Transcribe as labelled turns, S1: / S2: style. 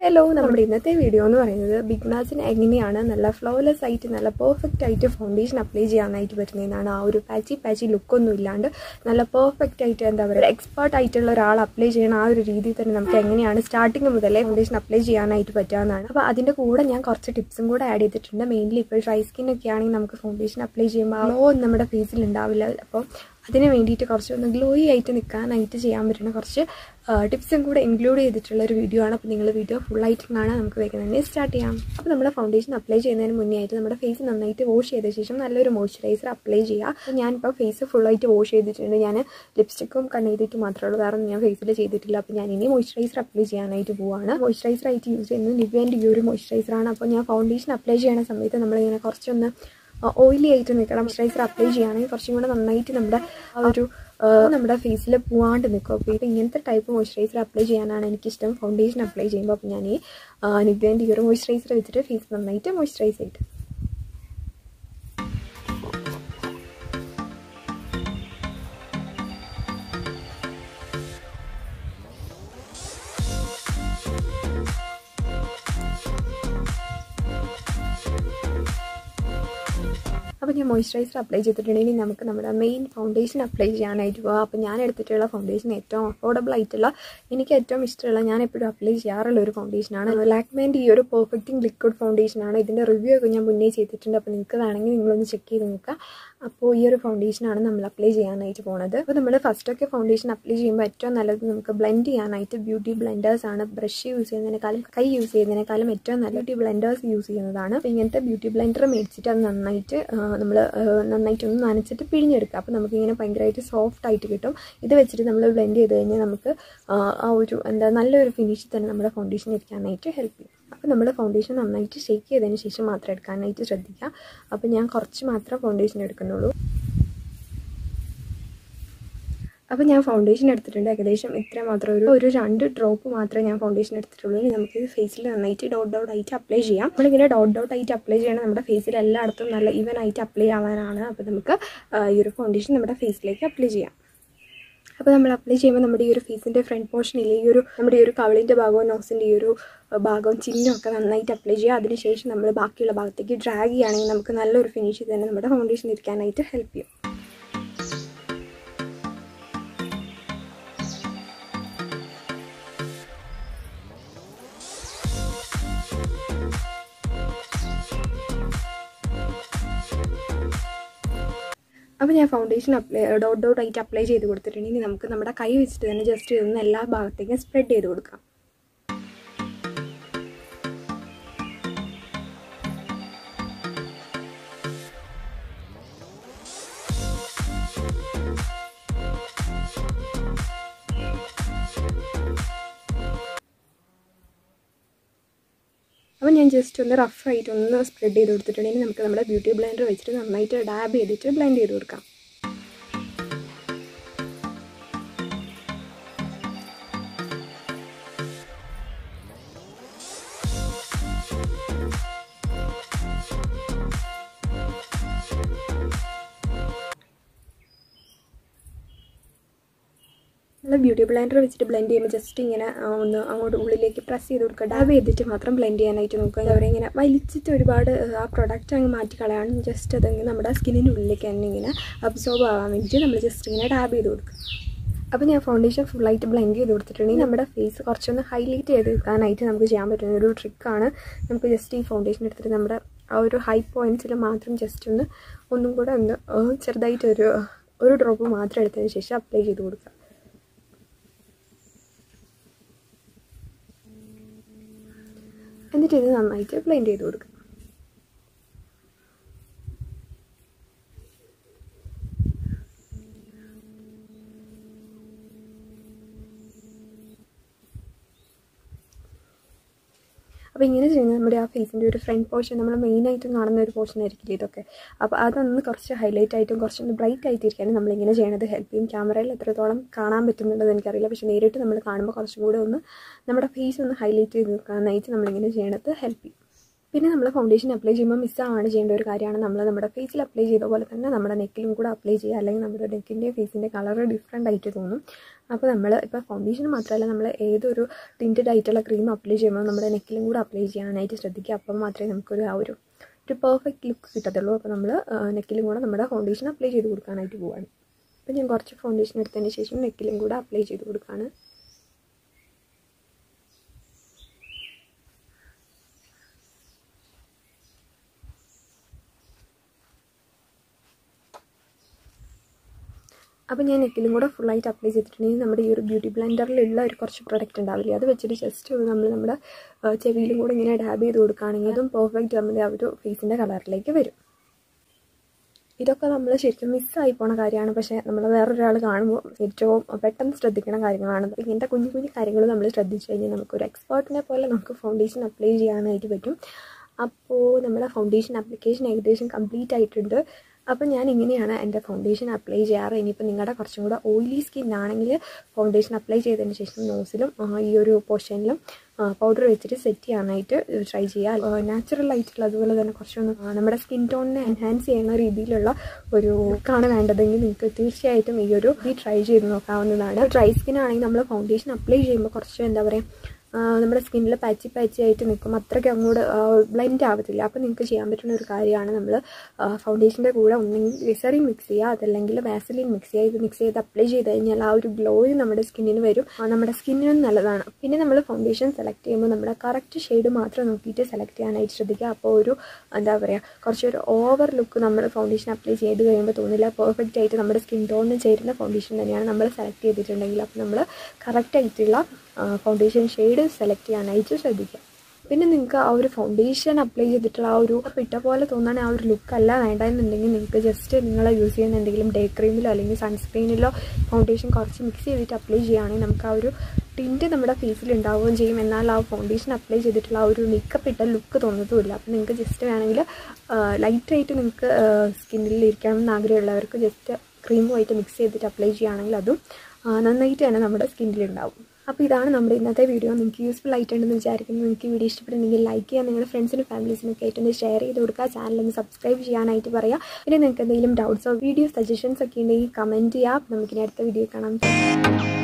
S1: hello നമ്മുടെ ഇന്നത്തെ video എന്ന് പറയുന്നത് ബിഗ്നാസിന് എങ്ങനെയാണ് നല്ല ഫ്ലോലെസ് ആയിട്ട് നല്ല പെർഫെക്റ്റ് ആയിട്ട് ഫൗണ്ടേഷൻ അപ്ലൈ ചെയ്യാനായിട്ട് പറ്റുന്നതെന്നാണ് ആ ഒരു പാച്ചി പാച്ചി ലുക്കൊന്നും ഇല്ലാണ്ട് നല്ല പെർഫെക്റ്റ് ആയിട്ട് എന്താ പറയുക എക്സ്പേർട്ട് ആയിട്ടുള്ള ഒരാൾ അപ്ലൈ ചെയ്യണ ആ ഒരു രീതിയിൽ തന്നെ നമുക്ക് എങ്ങനെയാണ് സ്റ്റാർട്ടിങ് മുതലേ ഫൗണ്ടേഷൻ അപ്ലൈ ചെയ്യാനായിട്ട് പറ്റാവുന്നതാണ് അപ്പോൾ അതിൻ്റെ കൂടെ ഞാൻ കുറച്ച് ടിപ്സും കൂടെ ആഡ് ചെയ്തിട്ടുണ്ട് മെയിൻലി ഇപ്പോൾ ഡ്രൈ സ്കിൻ ഒക്കെ ആണെങ്കിൽ നമുക്ക് ഫൗണ്ടേഷൻ അപ്ലൈ ചെയ്യുമ്പോൾ ഗ്ലോ നമ്മുടെ ഫേസിൽ ഉണ്ടാവില്ല അപ്പോൾ അതിന് വേണ്ടിയിട്ട് കുറച്ചൊന്ന് ഗ്ലോയി ആയിട്ട് നിൽക്കാനായിട്ട് ചെയ്യാൻ പറ്റുന്ന കുറച്ച് ടിപ്സും കൂടെ ഇൻക്ലൂഡ് ചെയ്തിട്ടുള്ള ഒരു വീഡിയോ ആണ് അപ്പോൾ നിങ്ങൾ വീഡിയോ ഫുള്ളായിട്ട് കാണാൻ നമുക്ക് വേഗം തന്നെ സ്റ്റാർട്ട് ചെയ്യാം അപ്പോൾ നമ്മുടെ ഫൗണ്ടേഷൻ അപ്ലൈ ചെയ്യുന്നതിന് മുന്നേ ആയിട്ട് നമ്മുടെ ഫേസ് നന്നായിട്ട് വാഷ് ചെയ്ത ശേഷം നല്ലൊരു മോയ്സ്ചറൈസർ അപ്ലൈ ചെയ്യുക അപ്പോൾ ഞാനിപ്പോൾ ഫേസ് ഫുള്ളായിട്ട് വാഷ് ചെയ്തിട്ടുണ്ട് ഞാൻ ലിപ്സ്റ്റിക്കും കണ്ണെഴുതിയിട്ട് മാത്രമേ ഉള്ളൂ വേറെ ഒന്നും ഞാൻ ഫേസിൽ ചെയ്തിട്ടില്ല അപ്പോൾ ഞാൻ ഇനി മോയ്സ്ചറൈസർ അപ്ലൈ ചെയ്യാനായിട്ട് പോവുകയാണ് മോയ്സ്ചറൈസർ ആയിട്ട് യൂസ് ചെയ്യുന്നത് നിവ്യേൻ്റെ ഈ ഒരു മോയ്സ്ചറൈസറാണ് അപ്പോൾ ഞാൻ ഫൗണ്ടേഷൻ അപ്ലൈ ചെയ്യുന്ന സമയത്ത് നമ്മളിങ്ങനെ കുറച്ചൊന്ന് ഓയിലി ആയിട്ട് നിൽക്കണം മോയ്സ്ചറൈസർ അപ്ലൈ ചെയ്യുകയാണെങ്കിൽ കുറച്ചും കൂടെ നന്നായിട്ട് നമ്മുടെ ആ ഒരു നമ്മുടെ ഫേസിൽ പോവാണ്ട് നിൽക്കും അപ്പോൾ ഇപ്പോൾ ഇങ്ങനത്തെ ടൈപ്പ് മോയ്സ്ചറൈസർ അപ്ലൈ ചെയ്യാനാണ് എനിക്കിഷ്ടം ഫൗണ്ടേഷൻ അപ്ലൈ ചെയ്യുമ്പോൾ അപ്പോൾ ഞാൻ ഈ നിവ്യേൻ്റെ ഈ ഒരു മോയ്സ്ചറൈസർ വെച്ചിട്ട് ഫേസ് നന്നായിട്ട് മോയ്സ്ചറൈസ് ചെയ്തിട്ട് അപ്പോൾ ഞാൻ മോയ്സ്ചറൈസർ അപ്ലൈ ചെയ്തിട്ടുണ്ടെങ്കിൽ നമുക്ക് നമ്മുടെ മെയിൻ ഫൗണ്ടേഷൻ അപ്ലൈ ചെയ്യാനായിട്ട് പോകാം അപ്പോൾ ഞാൻ എടുത്തിട്ടുള്ള ഫൗണ്ടേഷൻ ഏറ്റവും അഫോർഡബിൾ ആയിട്ടുള്ള എനിക്ക് ഏറ്റവും ഇഷ്ടമുള്ള ഞാൻ എപ്പോഴും അപ്ലൈ ചെയ്യാറുള്ള ഒരു ഫൗണ്ടേഷനാണ് ലാക്മേൻ്റെ ഈ ഒരു പെർഫെക്റ്റിംഗ് ലിക്വിഡ് ഫൗണ്ടേഷനാണ് ഇതിൻ്റെ റിവ്യൂ ഒക്കെ ഞാൻ മുന്നേ ചെയ്തിട്ടുണ്ട് അപ്പോൾ നിങ്ങൾക്ക് വേണമെങ്കിൽ നിങ്ങളൊന്ന് ചെക്ക് ചെയ്ത് നോക്കുക അപ്പോൾ ഈ ഒരു ഫൗണ്ടേഷനാണ് നമ്മൾ അപ്ലൈ ചെയ്യാനായിട്ട് പോണത് അപ്പോൾ നമ്മൾ ഫസ്റ്റൊക്കെ ഫൗണ്ടേഷൻ അപ്ലൈ ചെയ്യുമ്പോൾ ഏറ്റവും നല്ലത് നമുക്ക് ബ്ലെൻഡ് ചെയ്യാനായിട്ട് ബ്യൂട്ടി ബ്ലെൻഡേഴ്സ് ആണ് ബ്രഷ് യൂസ് ചെയ്യുന്നതിനേക്കാളും കൈ യൂസ് ചെയ്യുന്നതിനേക്കാളും ഏറ്റവും നല്ല ബ്യൂട്ടി ബ്ലെൻഡേഴ്സ് യൂസ് ചെയ്യുന്നതാണ് അപ്പോൾ ഇങ്ങനത്തെ ബ്യൂട്ടി ബ്ലെൻഡർ മേടിച്ചിട്ട് അത് നന്നായിട്ട് നമ്മൾ നന്നായിട്ടൊന്ന് നനച്ചിട്ട് പിഴിഞ്ഞെടുക്കുക അപ്പോൾ നമുക്കിങ്ങനെ ഭയങ്കരമായിട്ട് സോഫ്റ്റ് ആയിട്ട് കിട്ടും ഇത് വെച്ചിട്ട് നമ്മൾ ബ്ലെൻഡ് ചെയ്ത് കഴിഞ്ഞാൽ നമുക്ക് ആ ഒരു എന്താ നല്ലൊരു ഫിനിഷിൽ തന്നെ നമ്മുടെ ഫൗണ്ടേഷൻ ഇരിക്കാനായിട്ട് ഹെൽപ്പ് ചെയ്യും അപ്പോൾ നമ്മൾ ഫൗണ്ടേഷൻ നന്നായിട്ട് ഷേക്ക് ചെയ്തതിന് ശേഷം മാത്രം എടുക്കാനായിട്ട് ശ്രദ്ധിക്കുക അപ്പോൾ ഞാൻ കുറച്ച് മാത്രം ഫൗണ്ടേഷൻ എടുക്കുന്നുള്ളൂ അപ്പോൾ ഞാൻ ഫൗണ്ടേഷൻ എടുത്തിട്ടുണ്ട് ഏകദേശം ഇത്ര മാത്രം ഒരു ഒരു രണ്ട് ഡ്രോപ്പ് മാത്രമേ ഞാൻ ഫൗണ്ടേഷൻ എടുത്തിട്ടുള്ളൂ ഇനി നമുക്ക് ഫേസിൽ നന്നായിട്ട് ഡോട്ട് ഡോട്ട് ആയിട്ട് അപ്ലൈ ചെയ്യാം നമ്മളിങ്ങനെ ഡോട്ട് ഡോട്ട് ആയിട്ട് അപ്ലൈ ചെയ്യണം നമ്മുടെ ഫേസിൽ എല്ലായിടത്തും നല്ല ഈവൻ ആയിട്ട് അപ്ലൈ ആവാനാണ് അപ്പോൾ നമുക്ക് ഈ ഒരു ഫൗണ്ടേഷൻ നമ്മുടെ ഫേസിലേക്ക് അപ്ലൈ ചെയ്യാം അപ്പോൾ നമ്മൾ അപ്ലൈ ചെയ്യുമ്പോൾ നമ്മുടെ ഈ ഒരു ഫേസിൻ്റെ ഫ്രണ്ട് പോർഷനിൽ ഈ ഒരു നമ്മുടെ ഈ ഒരു കവളിൻ്റെ ഭാഗവും നോസിൻ്റെ ഈ ഒരു ഭാഗവും ചിഹ്നമൊക്കെ നന്നായിട്ട് അപ്ലൈ ചെയ്യുക അതിനുശേഷം നമ്മൾ ബാക്കിയുള്ള ഭാഗത്തേക്ക് ഡ്രാഗ് ചെയ്യുകയാണെങ്കിൽ നമുക്ക് നല്ലൊരു ഫിനിഷ് തന്നെ നമ്മുടെ ഫൗണ്ടേഷൻ ഇരിക്കാനായിട്ട് ഹെൽപ്പ് ചെയ്യും അപ്പോൾ ഞാൻ ഫൗണ്ടേഷൻ അപ്ലൈ ഡോട്ട് ഡോട്ട് ആയിട്ട് അപ്ലൈ ചെയ്ത് കൊടുത്തിട്ടുണ്ടെങ്കിൽ നമുക്ക് നമ്മുടെ കൈ വെച്ചിട്ട് തന്നെ ജസ്റ്റ് ഇതൊന്ന് എല്ലാ ഭാഗത്തേക്കും സ്പ്രെഡ് ചെയ്ത് കൊടുക്കാം അപ്പോൾ ഞാൻ ജസ്റ്റ് ഒന്ന് റഫായിട്ട് ഒന്ന് സ്പ്രെഡ് ചെയ്ത് കൊടുത്തിട്ടുണ്ടെങ്കിൽ നമുക്ക് നമ്മുടെ ബ്യൂട്ടി ബ്ലെൻഡർ വെച്ചിട്ട് നന്നായിട്ട് ഡാബ് ചെയ്തിട്ട് ബ്ലെൻഡ് ചെയ്ത് കൊടുക്കാം നമ്മൾ ബ്യൂട്ടി ബ്ലെൻഡർ വെച്ചിട്ട് ബ്ലെൻഡ് ചെയ്യുമ്പോൾ ജസ്റ്റ് ഇങ്ങനെ ഒന്ന് അങ്ങോട്ട് ഉള്ളിലേക്ക് പ്രസ് ചെയ്ത് കൊടുക്കുക ഡാബ് ചെയ്തിട്ട് മാത്രം ബ്ലെൻഡ് ചെയ്യാനായിട്ട് നോക്കുക അവരിങ്ങനെ വലിച്ചിട്ട് ഒരുപാട് ആ പ്രൊഡക്റ്റ് അങ്ങ് മാറ്റി കളയാണ് ജസ്റ്റ് അതങ്ങ് നമ്മുടെ സ്കിന്നിൻ്റെ ഉള്ളിലേക്ക് തന്നെ ഇങ്ങനെ അബ്സോർബ് ആവാൻ വേണ്ടിയിട്ട് നമ്മൾ ജസ്റ്റ് ഇങ്ങനെ ഡാബ് ചെയ്ത് കൊടുക്കുക അപ്പോൾ ഞാൻ ഫൗണ്ടേഷൻ ഫുള്ളായിട്ട് ബ്ലെൻഡ് ചെയ്ത് കൊടുത്തിട്ടുണ്ടെങ്കിൽ നമ്മുടെ ഫേസ് കുറച്ചൊന്ന് ഹൈലൈറ്റ് ചെയ്ത് വെക്കാനായിട്ട് നമുക്ക് ചെയ്യാൻ പറ്റുന്ന ഒരു ട്രിക്കാണ് നമുക്ക് ജസ്റ്റ് ഈ ഫൗണ്ടേഷൻ എടുത്തിട്ട് നമ്മുടെ ആ ഒരു ഹൈ പോയിൻറ്റ്സിൽ മാത്രം ജസ്റ്റ് ഒന്ന് ഒന്നും കൂടെ ഒന്ന് ചെറുതായിട്ട് ഒരു ഒരു ഡ്രോപ്പ് മാത്രം എടുത്തതിന് ശേഷം അപ്ലൈ ചെയ്ത് കൊടുക്കുക എന്നിട്ട് ഇത് നന്നായിട്ട് ബ്ലെൻഡ് ചെയ്ത് കൊടുക്കുക അപ്പോൾ ഇങ്ങനെ ചെയ്യുന്നത് നമ്മുടെ ആ ഫേസിൻ്റെ ഒരു ഫ്രണ്ട് പോർഷൻ നമ്മൾ മെയിനായിട്ടും കാണുന്ന ഒരു പോർഷൻ ആയിരിക്കില്ല ഇതൊക്കെ അപ്പോൾ അതൊന്ന് കുറച്ച് ഹൈലൈറ്റ് ആയിട്ടും കുറച്ചൊന്ന് ബ്രൈറ്റ് ആയിട്ടിരിക്കാനും നമ്മളിങ്ങനെ ചെയ്യണത് ഹെൽപ്പ് ചെയ്യും ക്യാമറയിൽ എത്രത്തോളം കാണാൻ പറ്റുന്നുണ്ടെന്ന് എനിക്കറിയില്ല പക്ഷേ നേരിട്ട് നമ്മൾ കാണുമ്പോൾ കുറച്ചും കൂടെ ഒന്ന് നമ്മുടെ ഫേസ് ഒന്ന് ഹൈലൈറ്റ് ചെയ്ത് നിൽക്കാനായിട്ട് നമ്മളിങ്ങനെ ചെയ്യണത് ഹെൽപ്പ് ചെയ്യും പിന്നെ നമ്മൾ ഫൗണ്ടേഷൻ അപ്ലൈ ചെയ്യുമ്പോൾ മിസ്സാവാണ് ചെയ്യേണ്ട ഒരു കാര്യമാണ് നമ്മൾ നമ്മുടെ ഫേസിൽ അപ്ലൈ ചെയ്ത പോലെ തന്നെ നമ്മുടെ നെക്കിലും കൂടെ അപ്ലൈ ചെയ്യുക അല്ലെങ്കിൽ നമ്മുടെ നെക്കിൻ്റെ ഫേസിൻ്റെ കളർ ഡിഫറെൻ്റ് ആയിട്ട് തോന്നും അപ്പോൾ നമ്മൾ ഇപ്പോൾ ഫൗണ്ടേഷൻ മാത്രമല്ല നമ്മൾ ഏതൊരു ടിൻറ്റഡ് ആയിട്ടുള്ള ക്രീം അപ്ലൈ ചെയ്യുമ്പോൾ നമ്മുടെ നെക്കിലും കൂടെ അപ്ലൈ ചെയ്യാനായിട്ട് ശ്രദ്ധിക്കുക അപ്പം മാത്രമേ നമുക്കൊരു ആ ഒരു ഒരു പെർഫെക്റ്റ് ലുക്ക് കിട്ടത്തുള്ളൂ അപ്പോൾ നമ്മൾ നെക്കിലും കൂടെ നമ്മുടെ ഫൗണ്ടേഷൻ അപ്ലൈ ചെയ്ത് കൊടുക്കാനായിട്ട് പോവാണ് അപ്പോൾ ഞാൻ കുറച്ച് ഫൗണ്ടേഷൻ എടുത്തതിന് ശേഷം നെക്കിലും കൂടെ അപ്ലൈ ചെയ്ത് കൊടുക്കുകയാണ് അപ്പോൾ ഞാൻ നെക്കിലും കൂടെ ഫുള്ളായിട്ട് അപ്ലൈ ചെയ്തിട്ടുണ്ടെങ്കിൽ നമ്മുടെ ഈ ഒരു ബ്യൂട്ടി ബ്ലെൻഡറിലുള്ള ഒരു കുറച്ച് പ്രൊഡക്റ്റ് ഉണ്ടാവില്ലേ അത് വെച്ചിട്ട് ജസ്റ്റ് ഒന്ന് നമ്മൾ നമ്മുടെ ചെവിയിലും കൂടെ ഇങ്ങനെ ഡാബ് ചെയ്ത് കൊടുക്കുകയാണെങ്കിൽ അതും പെർഫെക്റ്റ് നമ്മുടെ ആ ഒരു ഫേസിൻ്റെ കളറിലേക്ക് വരും ഇതൊക്കെ നമ്മൾ ശരിക്കും മിസ്സായി പോണ കാര്യമാണ് പക്ഷേ നമ്മൾ വേറൊരാൾ കാണുമ്പോൾ ഏറ്റവും പെട്ടെന്ന് ശ്രദ്ധിക്കുന്ന കാര്യങ്ങളാണ് ഇങ്ങനത്തെ കുഞ്ഞു കുഞ്ഞു കാര്യങ്ങൾ നമ്മൾ ശ്രദ്ധിച്ചു കഴിഞ്ഞാൽ നമുക്കൊരു എക്സ്പേർട്ടിനെ പോലെ നമുക്ക് ഫൗണ്ടേഷൻ അപ്ലൈ ചെയ്യാനായിട്ട് പറ്റും അപ്പോൾ നമ്മുടെ ഫൗണ്ടേഷൻ ആപ്ലിക്കേഷൻ ഏകദേശം കംപ്ലീറ്റ് ആയിട്ടുണ്ട് അപ്പോൾ ഞാൻ ഇങ്ങനെയാണ് എൻ്റെ ഫൗണ്ടേഷൻ അപ്ലൈ ചെയ്യാറ് ഇനിയിപ്പോൾ നിങ്ങളുടെ കുറച്ചും കൂടെ ഓയിലി സ്കിൻ ആണെങ്കിൽ ഫൗണ്ടേഷൻ അപ്ലൈ ചെയ്തതിന് ശേഷം നോസിലും ഈ ഒരു പോർഷനിലും പൗഡർ വെച്ചിട്ട് സെറ്റ് ചെയ്യാനായിട്ട് ട്രൈ ചെയ്യുക നാച്ചുറൽ ആയിട്ടുള്ള അതുപോലെ തന്നെ കുറച്ചൊന്ന് നമ്മുടെ സ്കിൻ ടോണിനെ എൻഹാൻസ് ചെയ്യുന്ന രീതിയിലുള്ള ഒരു ലുക്കാണ് വേണ്ടതെങ്കിൽ നിങ്ങൾക്ക് തീർച്ചയായിട്ടും ഈ ഒരു ഈ ട്രൈ ചെയ്ത് നോക്കാവുന്നതാണ് ഡ്രൈ സ്കിൻ ആണെങ്കിൽ നമ്മൾ ഫൗണ്ടേഷൻ അപ്ലൈ ചെയ്യുമ്പോൾ കുറച്ച് എന്താ പറയുക നമ്മുടെ സ്കിന്നിൽ പാച്ചി പാച്ചി ആയിട്ട് നിൽക്കും അത്രയ്ക്ക് അങ്ങോട്ട് ബ്ലെൻഡ് ആവത്തില്ല അപ്പോൾ നിങ്ങൾക്ക് ചെയ്യാൻ പറ്റുന്ന ഒരു കാര്യമാണ് നമ്മൾ ഫൗണ്ടേഷൻ്റെ കൂടെ ഒന്നെങ്കിൽ ഗ്ലിസറിൻ മിക്സ് ചെയ്യുക അതല്ലെങ്കിൽ വാസലിൻ മിക്സ് ചെയ്യുക ഇത് മിക്സ് ചെയ്ത് അപ്ലൈ ചെയ്ത് കഴിഞ്ഞാൽ ആ ഒരു ഗ്ലോയും നമ്മുടെ സ്കിന്നിന് വരും നമ്മുടെ സ്കിന്നിനും നല്ലതാണ് പിന്നെ നമ്മൾ ഫൗണ്ടേഷൻ സെലക്ട് ചെയ്യുമ്പോൾ നമ്മുടെ കറക്റ്റ് ഷെയ്ഡ് മാത്രം നോക്കിയിട്ട് സെലക്ട് ചെയ്യാനായിട്ട് ശ്രദ്ധിക്കുക അപ്പോൾ ഒരു എന്താ പറയുക കുറച്ചൊരു ഓവർ ലുക്ക് നമ്മൾ ഫൗണ്ടേഷൻ അപ്ലൈ ചെയ്ത് കഴിയുമ്പോൾ തോന്നില്ല പെർഫെക്റ്റ് ആയിട്ട് നമ്മുടെ സ്കിൻ ടോണിന് ചേരുന്ന ഫൗണ്ടേഷൻ തന്നെയാണ് നമ്മൾ സെലക്ട് ചെയ്തിട്ടുണ്ടെങ്കിൽ അപ്പോൾ നമ്മൾ കറക്റ്റ് ആയിട്ടുള്ള ഫൗണ്ടേഷൻ ഷെയ്ഡ് സെലക്ട് ചെയ്യാനായിട്ട് ശ്രദ്ധിക്കുക പിന്നെ നിങ്ങൾക്ക് ആ ഒരു ഫൗണ്ടേഷൻ അപ്ലൈ ചെയ്തിട്ടുള്ള ആ ഒരു പിട്ട പോലെ തോന്നാൻ ആ ഒരു ലുക്ക് അല്ല വേണ്ടെന്നുണ്ടെങ്കിൽ നിങ്ങൾക്ക് ജസ്റ്റ് നിങ്ങൾ യൂസ് ചെയ്യുന്ന എന്തെങ്കിലും ഡേ ക്രീമിലോ അല്ലെങ്കിൽ സൺസ്ക്രീനിലോ ഫൗണ്ടേഷൻ കുറച്ച് മിക്സ് ചെയ്തിട്ട് അപ്ലൈ ചെയ്യുകയാണെങ്കിൽ നമുക്ക് ആ ഒരു ടിൻറ്റ് നമ്മുടെ ഫേസിൽ ഉണ്ടാവുകയും ചെയ്യും എന്നാൽ ആ ഫൗണ്ടേഷൻ അപ്ലൈ ചെയ്തിട്ടുള്ള ആ ഒരു മേക്കപ്പ് ഇട്ട ലുക്ക് തോന്നത്തുമില്ല അപ്പോൾ നിങ്ങൾക്ക് ജസ്റ്റ് വേണമെങ്കിൽ ലൈറ്റായിട്ട് നിങ്ങൾക്ക് സ്കിന്നിൽ ഇരിക്കണം എന്ന് ആഗ്രഹമുള്ളവർക്ക് ജസ്റ്റ് ക്രീമുമായിട്ട് മിക്സ് ചെയ്തിട്ട് അപ്ലൈ ചെയ്യുകയാണെങ്കിൽ അതും നന്നായിട്ട് തന്നെ നമ്മുടെ സ്കിന്നിലുണ്ടാവും അപ്പോൾ ഇതാണ് നമ്മുടെ ഇന്നത്തെ വീഡിയോ നിങ്ങൾക്ക് യൂസ്ഫുൾ ആയിട്ടുണ്ടെന്ന് വിചാരിക്കുന്നു നിങ്ങൾക്ക് വീഡിയോ ഇഷ്ടപ്പെടുന്നെങ്കിൽ ലൈക്ക് ചെയ്യുക നിങ്ങളുടെ ഫ്രണ്ട്സിനും ഫാമിലീസിനൊക്കെ ആയിട്ട് ഒന്ന് ഷെയർ ചെയ്ത് കൊടുക്കുക ചാനൽ ഒന്ന് സബ്സ്ക്രൈബ് ചെയ്യാനായിട്ട് പറയുക പിന്നെ നിങ്ങൾക്ക് എന്തെങ്കിലും ഡൗട്ട്സോ വീഡിയോ സജഷൻസ് ഒക്കെ ഉണ്ടെങ്കിൽ കമൻറ്റ് ചെയ്യാം നമുക്കിനി അടുത്ത വീഡിയോ കാണാം